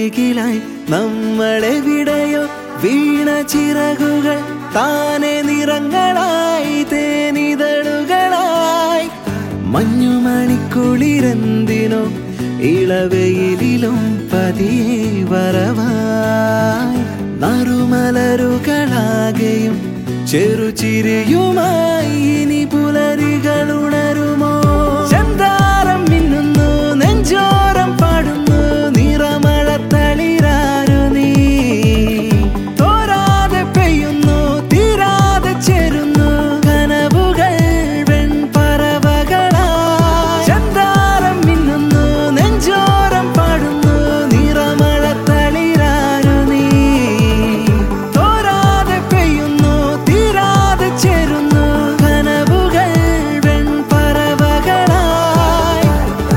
അരികിലായി നമ്മളെവിടെയോ വീണ ചിറകുകൾ താനെ നിറങ്ങളായി തേനിതളുകളായി മഞ്ഞുമണിക്കുളിരെന്തിനോ ഇളവെയിലും പതിയെ വരവായി നറുമലരുകളാകെയും ചെറുചിരിയുമായി ഇനി പുലരികൾ ഉണരുമോ ചന്താരം മിന്നുന്നു നെഞ്ചോരം പാടുന്നു നിറമഴ തളിരാരു നീ തോരാതെ പെയ്യുന്നു തീരാതെ ചേരുന്നു കനവുകൾ വെൺപറവകളായി ചന്താരം മിന്നുന്നു നെഞ്ചോരം പാടുന്നു നിറമഴ തളിരാരു നീ തോരാതെ പെയ്യുന്നു തീരാതെ ചേരുന്നു കനവുകൾ വെൺപറവകളായി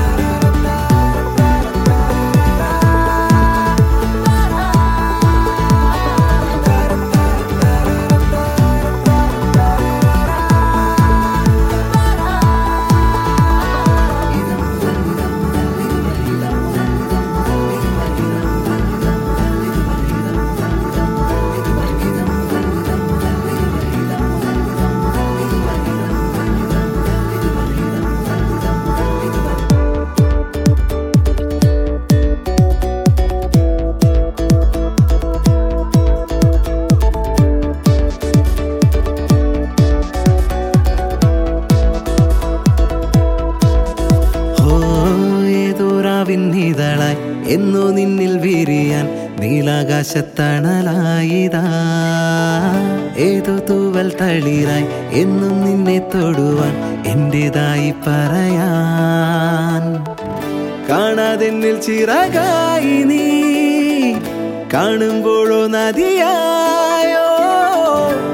ഓ ഏതോരാവിന്നിതളായി എന്നോ നിന്നിൽ വിരിയാൻ നീലാകാശത്തണലായിതാ ഏതോ തൂവൽ തളിരായി എന്നും നിന്നെ തൊടുവാൻ എന്റേതായി പറയാൻ കാണാതെന്നിൽ ചിറകായി നീ കാണുമ്പോഴോ നദിയായോ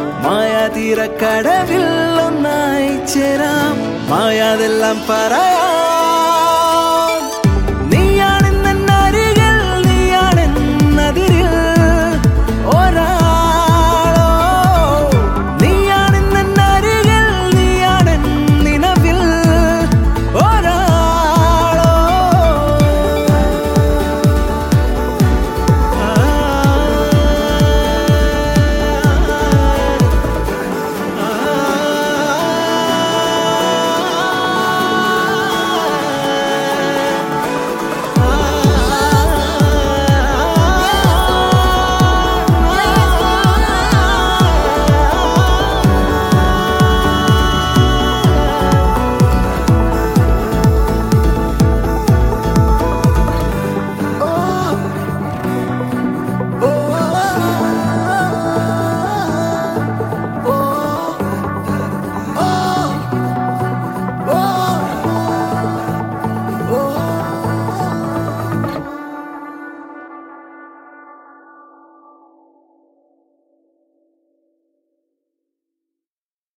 മായാതീരക്കടവിൽ ഒന്നായി ചേരാം മായാതെല്ലാം പറയാം